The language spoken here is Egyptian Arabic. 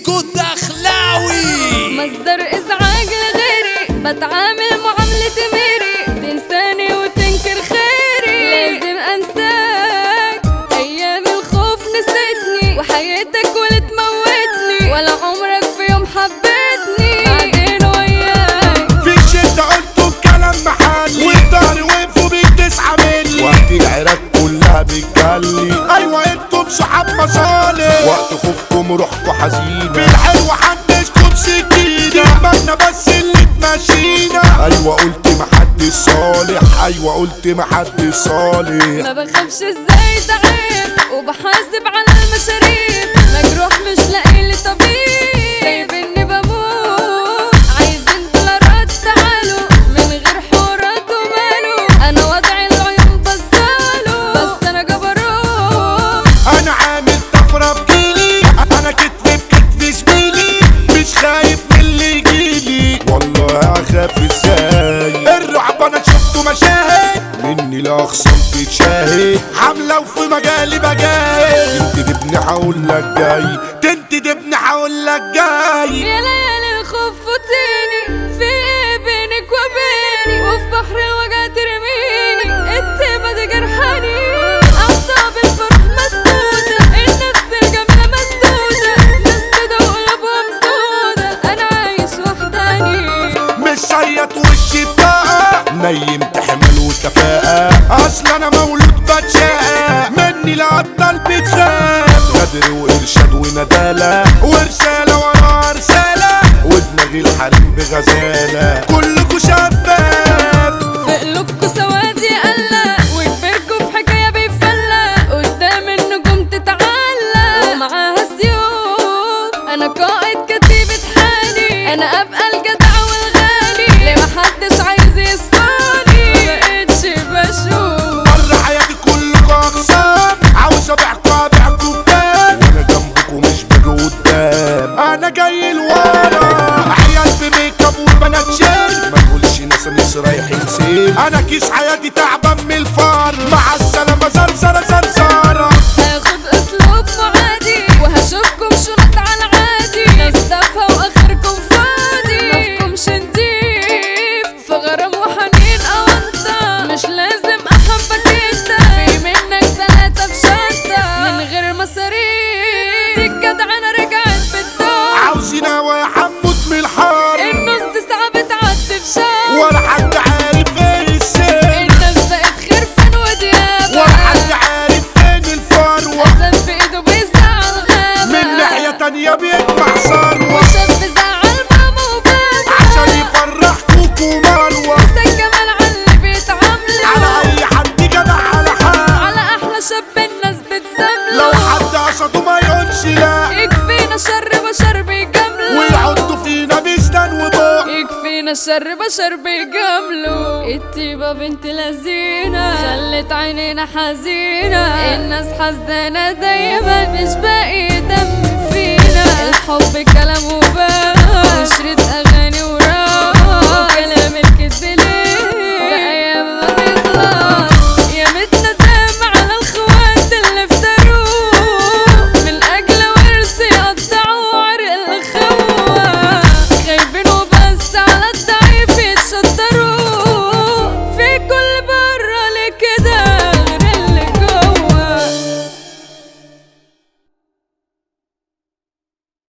فيكو دخلاوي مصدر ازعاج لغيري بتعامل معاملة ميري تنساني وتنكر خيري لازم انساك ايام الخوف نسيتني وحياتك ولا تموتني ولا عمرك في يوم حبيتني بعدين وياك في الشدة قلتوا بكلام محلي والدار وقفوا بتسعة مني وقت العراق كلها بتجلي ايوه انتم صحاب مصالح وقت خوفكم روحكم حزينة في الحلو حنشكم سكينة دماغنا بس اللي تمشينا ايوه قلت محدش صالح ايوه قلت محدش صالح ما بخافش ازاي تعب وبحاسب على المشاريب مجروح مش لاقي لي طبيب سايبني بموت عايزين دولارات تعالوا من غير حوارات وماله انا وضعي العيون بصاله بس انا جبروت انا عامل طفرة بجيلي انا كتف بكتف زميلي مش خايف من اللي يجيلي والله اخاف ازاي الرعب انا شفته مشاهد مني لاخصم تتشاهد حملة وفي مجالي بجاهد تنت ابني هقول لك جاي تنت ابني هقول لك جاي يا ليالي الخوف فوتيني في ايه بينك وبيني وفي بحر الوجع ترميني التيمة دي جرحاني اعصاب الفرح مسدودة النفس الجميلة مسدودة مسدودة وقلوبها مسدودة انا عايش وحداني مش صيط وشي بطاقة نيمت حمل وكفاءة اصل انا مولود بتشاقة مني لأبطال بتخاف غدر وارشاد وندالة ورسالة ورا رسالة ودماغي الحريم بغزالة كلكوا شفاف في قلوبكوا سواد يقلق وكبركوا في حكاية بيفلق قدام النجوم تتعلق ومعاها سيوف أنا قائد كتيبة حالي أنا أبقى الجدع والغالي ليه محدش عايز يسمعني مبقتش بشوف مرة حياتي كلكوا أقسام عاوز أبيعكوا أبيعكوا بكام وأنا جنبكوا مش باجي قدام أنا جاي لورا عيال بميك اب وبنات شيل ما تقولش ناس مش رايحين سيل أنا كيس حياتي تعبان من الفار مع السلامة زرزرة زرزرة هاخد أسلوب معادي وهشوفكم شنط على عادي ناس تافهة وآخركم فاضي مفهومش نضيف في غرام وحنين أونطة مش لازم أحبك أنت في منك تلاتة في شنطة من غير مصاريف الجدع أنا رجعت بالدور عاوزين هوا يا حمود من الحار النص ساعة بتعدي في شهر ولا حد عارف ايه السر الناس بقت خرفان وديابة ولا حد عارف فين الفروة أسد في إيده بيزعل غابة من ناحية تانية بيجمع ثروة وشاب زعل ماما وبابا عشان يفرح كوكو ومروة بس الجمال على اللي بيتعاملوا على اي حد جدع على حال على احلى شاب الناس بتسامله لو حد قصده ما يقولش لا يكفينا شر بشر بيجاملوا ويحطوا فينا بيستان وبوق يكفينا شر بشر بيجاملوا الطيبة بنت لذينة خلت عينينا حزينة الناس حزانة دايما مش باقي دم فينا الحب كلامه